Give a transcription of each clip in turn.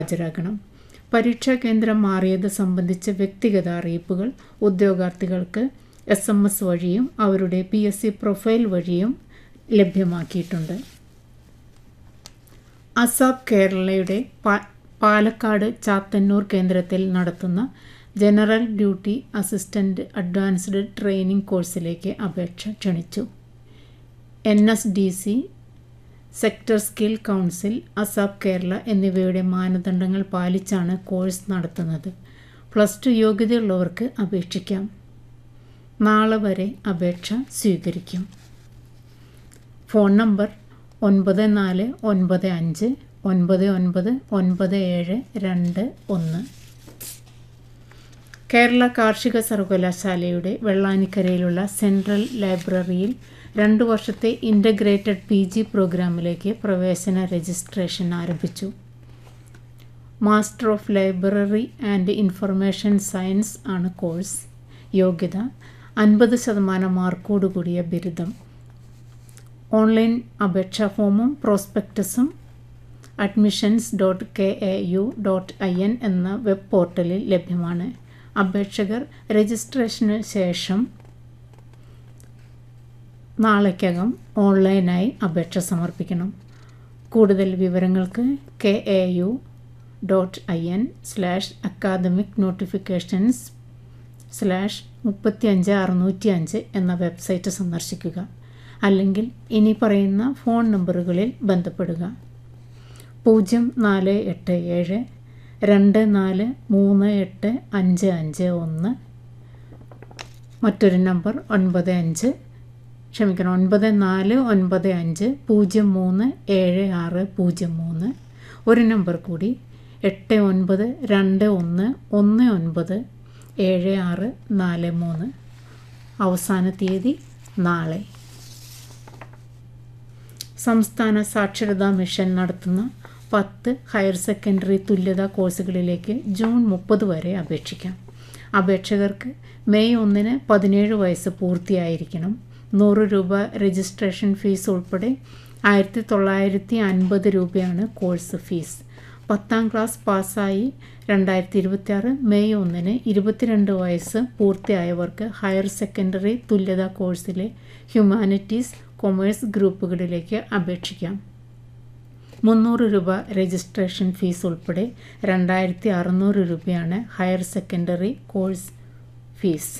ഹാജരാക്കണം പരീക്ഷാ കേന്ദ്രം മാറിയത് സംബന്ധിച്ച വ്യക്തിഗത അറിയിപ്പുകൾ ഉദ്യോഗാർത്ഥികൾക്ക് എസ് എം എസ് വഴിയും അവരുടെ പി എസ് സി പ്രൊഫൈൽ വഴിയും ലഭ്യമാക്കിയിട്ടുണ്ട് അസാബ് കേരളയുടെ പാ- പാലക്കാട് ചാത്തന്നൂർ കേന്ദ്രത്തിൽ നടത്തുന്ന general duty assistant advanced training കോഴ്സിലേക്ക് അപേക്ഷ ക്ഷണിച്ചു N S D C sector skill council ASAP Kerala എന്നിവയുടെ മാനദണ്ഡങ്ങൾ പാലിച്ചാണ് കോഴ്സ് നടത്തുന്നത് പ്ലസ് ടു യോഗ്യതയുള്ളവർക്ക് അപേക്ഷിക്കാം നാളെ വരെ അപേക്ഷ സ്വീകരിക്കും ഫോൺ നമ്പർ ഒൻപത് നാല് ഒൻപത് അഞ്ച് ഒൻപത് ഒൻപത് ഒൻപത് ഏഴ് രണ്ട് ഒന്ന് കേരള കാർഷിക സർവകലാശാലയുടെ വെള്ളാനിക്കരയിലുള്ള സെൻട്രൽ ലൈബ്രറിയിൽ രണ്ട് വർഷത്തെ ഇൻ്റഗ്രേറ്റഡ് പി ജി പ്രോഗ്രാമിലേക്ക് പ്രവേശന രജിസ്ട്രേഷൻ ആരംഭിച്ചു master of library and information science ആണ് കോഴ്സ് യോഗ്യത അൻപത് ശതമാനം മാർക്കോടുകൂടിയ ബിരുദം ഓൺലൈൻ അപേക്ഷാ ഫോമും പ്രോസ്പെക്ടസും admissions dot K A U dot I N എന്ന വെബ് പോർട്ടലിൽ ലഭ്യമാണ് അപേക്ഷകർ രജിസ്ട്രേഷന് ശേഷം നാളേക്കകം ഓൺലൈനായി അപേക്ഷ സമർപ്പിക്കണം കൂടുതൽ വിവരങ്ങൾക്ക് K A U dot I N slash academic notifications slash മുപ്പത്തി അഞ്ച് അറുന്നൂറ്റി അഞ്ച് എന്ന വെബ്സൈറ്റ് സന്ദർശിക്കുക അല്ലെങ്കിൽ ഇനി പറയുന്ന ഫോൺ നമ്പറുകളിൽ ബന്ധപ്പെടുക പൂജ്യം നാല് എട്ട് ഏഴ് രണ്ട് നാല് മൂന്ന് എട്ട് അഞ്ച് അഞ്ച് ഒന്ന് മറ്റൊരു നമ്പർ ഒൻപത് അഞ്ച് ക്ഷമിക്കണം ഒൻപത് നാല് ഒൻപത് അഞ്ച് പൂജ്യം മൂന്ന് ഏഴ് ആറ് പൂജ്യം മൂന്ന് ഒരു നമ്പർ കൂടി എട്ട് ഒൻപത് രണ്ട് ഒന്ന് ഒന്ന് ഒൻപത് ഏഴ് ആറ് നാല് മൂന്ന് അവസാന തീയതി നാളെ സംസ്ഥാന സാക്ഷരതാ മിഷൻ നടത്തുന്ന പത്ത് ഹയർ സെക്കൻഡറി തുല്യതാ കോഴ്സുകളിലേക്ക് ജൂൺ മുപ്പത് വരെ അപേക്ഷിക്കാം അപേക്ഷകർക്ക് മെയ് ഒന്നിന് പതിനേഴ് വയസ്സ് പൂർത്തിയായിരിക്കണം നൂറ് രൂപ രജിസ്ട്രേഷൻ ഫീസ് ഉൾപ്പെടെ ആയിരത്തി തൊള്ളായിരത്തി അൻപത് രൂപയാണ് കോഴ്സ് ഫീസ് പത്താം ക്ലാസ് പാസ്സായി രണ്ടായിരത്തി ഇരുപത്തി ആറ് മെയ് ഒന്നിന് ഇരുപത്തിരണ്ട് വയസ്സ് പൂർത്തിയായവർക്ക് ഹയർ സെക്കൻഡറി തുല്യതാ കോഴ്സിലെ ഹ്യൂമാനിറ്റീസ് കൊമേഴ്സ് ഗ്രൂപ്പുകളിലേക്ക് അപേക്ഷിക്കാം മുന്നൂറ് രൂപ രജിസ്ട്രേഷൻ ഫീസ് ഉൾപ്പെടെ രണ്ടായിരത്തി അറുന്നൂറ് രൂപയാണ് ഹയർ സെക്കൻഡറി കോഴ്സ് ഫീസ്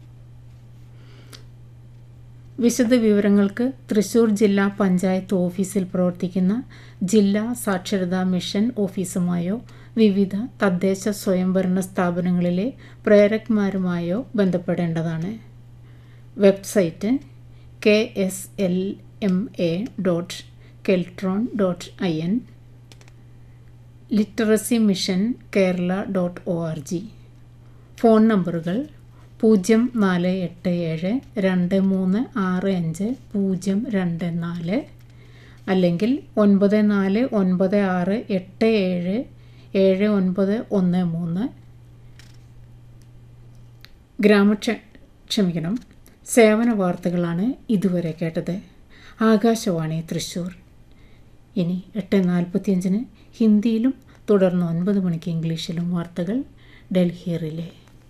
വിശദ വിവരങ്ങൾക്ക് തൃശൂർ ജില്ലാ പഞ്ചായത്ത് ഓഫീസിൽ പ്രവർത്തിക്കുന്ന ജില്ലാ സാക്ഷരതാ മിഷൻ ഓഫീസുമായോ വിവിധ തദ്ദേശ സ്വയംഭരണ സ്ഥാപനങ്ങളിലെ പ്രേരക്മാരുമായോ ബന്ധപ്പെടേണ്ടതാണ് website K S L M A dot Keltron dot I N literacy mission Kerala dot O R G phone നമ്പറുകൾ പൂജ്യം നാല് എട്ട് ഏഴ് രണ്ട് മൂന്ന് ആറ് അഞ്ച് പൂജ്യം രണ്ട് നാല് അല്ലെങ്കിൽ ഒൻപത് നാല് ഒൻപത് ആറ് എട്ട് ഏഴ് ഏഴ് ഒൻപത് ഒന്ന് മൂന്ന് ഗ്രാമക്ഷ ക്ഷമിക്കണം സേവന വാർത്തകളാണ് ഇതുവരെ കേട്ടത് ആകാശവാണി തൃശ്ശൂർ ഇനി എട്ട് നാൽപ്പത്തിയഞ്ചിന് ഹിന്ദിയിലും തുടർന്ന് ഒൻപത് മണിക്ക് ഇംഗ്ലീഷിലും വാർത്തകൾ ഡൽഹി റിലേ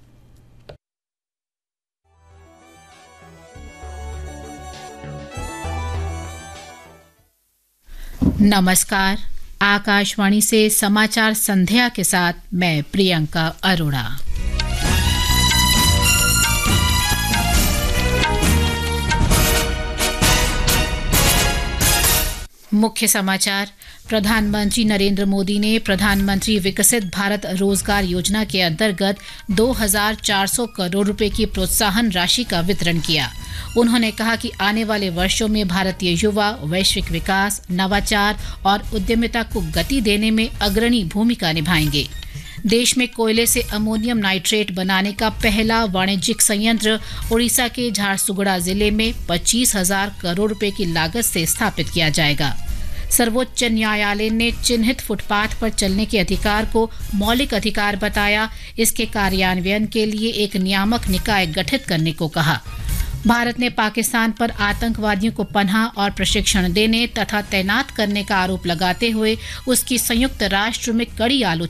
नमस्कार आकाशवाणी से समाचार संध्या के साथ मैं प्रियंका अरोड़ा मुख्य समाचार प्रधानमंत्री नरेंद्र मोदी ने प्रधानमंत्री विकसित भारत रोजगार योजना के अंतर्गत 2,400 करोड़ रुपए की प्रोत्साहन राशि का वितरण किया उन्होंने कहा कि आने वाले वर्षों में भारतीय युवा वैश्विक विकास नवाचार और उद्यमिता को गति देने में अग्रणी भूमिका निभाएंगे देश में कोयले से अमोनियम नाइट्रेट बनाने का पहला वाणिज्यिक संयंत्र ओडिशा के झारसुगुड़ा जिले में पच्चीस हजार करोड़ रुपए की लागत से स्थापित किया जाएगा सर्वोच्च न्यायालय ने चिन्हित फुटपाथ पर चलने के अधिकार को मौलिक अधिकार बताया इसके कार्यान्वयन के लिए एक नियामक निकाय गठित करने को कहा भारत ने पाकिस्तान पर आतंकवादियों को पनाह और प्रशिक्षण देने तथा तैनात करने का आरोप लगाते हुए उसकी संयुक्त राष्ट्र में कड़ी आलोचना